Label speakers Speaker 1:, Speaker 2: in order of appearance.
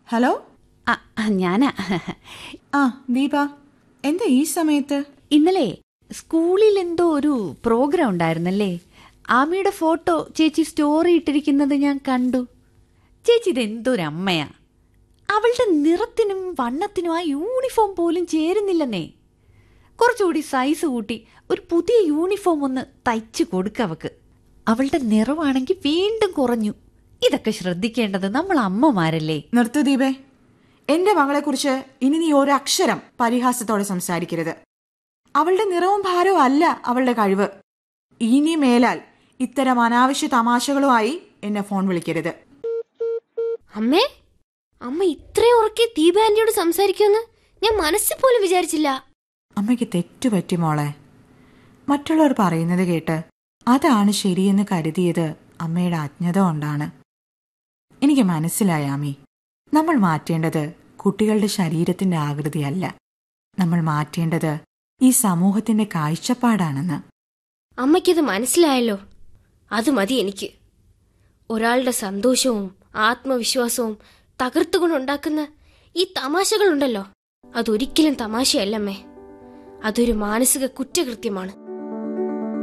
Speaker 1: hello
Speaker 2: ആ, ആ, ഞാനാ
Speaker 1: ആ ദീപ എന്താ ഈ സമയത്ത്
Speaker 2: ഇന്നലെ സ്കൂളിൽ എന്തോ ഒരു പ്രോഗ്രാം ഉണ്ടായിരുന്നല്ലേ ആമിയുടെ ഫോട്ടോ ചേച്ചി സ്റ്റോറി ഇട്ടിരിക്കുന്നത് ഞാൻ കണ്ടു ചേച്ചി ഇതെന്തൊരു അമ്മയാ അവളുടെ നിറത്തിനും വണ്ണത്തിനും ആ യൂണിഫോം പോലും ചേരുന്നില്ലെന്നേ കുറച്ചുകൂടി സൈസ് കൂട്ടി ഒരു പുതിയ യൂണിഫോം ഒന്ന് തയ്ച്ചു കൊടുക്കവക്ക് അവളുടെ നിറമാണെങ്കിൽ വീണ്ടും കുറഞ്ഞു ഇതൊക്കെ ശ്രദ്ധിക്കേണ്ടത് നമ്മൾ അമ്മമാരല്ലേ
Speaker 1: നിർത്തു ദീപേ എന്റെ മകളെക്കുറിച്ച് ഇനി നീ ഒരു അക്ഷരം പരിഹാസത്തോടെ സംസാരിക്കരുത് അവളുടെ നിറവും ഭാരവും അല്ല അവളുടെ കഴിവ് ഇനി മേലാൽ ഇത്തരം അനാവശ്യ തമാശകളുമായി എന്നെ ഫോൺ വിളിക്കരുത്
Speaker 3: അമ്മേ അമ്മ ഇത്രയും ഉറക്കെ ദീപ ആന്റിയോട് സംസാരിക്കുമെന്ന് ഞാൻ മനസ്സിൽ പോലും വിചാരിച്ചില്ല
Speaker 1: അമ്മയ്ക്ക് തെറ്റുപറ്റി മോളെ മറ്റുള്ളവർ പറയുന്നത് കേട്ട് അതാണ് ശരിയെന്ന് കരുതിയത് അമ്മയുടെ അജ്ഞത കൊണ്ടാണ് എനിക്ക് മനസ്സിലായി ആമി നമ്മൾ മാറ്റേണ്ടത് കുട്ടികളുടെ ശരീരത്തിന്റെ ആകൃതിയല്ല നമ്മൾ മാറ്റേണ്ടത് ഈ സമൂഹത്തിന്റെ കാഴ്ചപ്പാടാണെന്ന്
Speaker 3: അമ്മയ്ക്കത് മനസ്സിലായല്ലോ അത് മതി എനിക്ക് ഒരാളുടെ സന്തോഷവും ആത്മവിശ്വാസവും തകർത്തുകൊണ്ടുണ്ടാക്കുന്ന ഈ തമാശകളുണ്ടല്ലോ അതൊരിക്കലും തമാശയല്ലമ്മേ അതൊരു മാനസിക കുറ്റകൃത്യമാണ്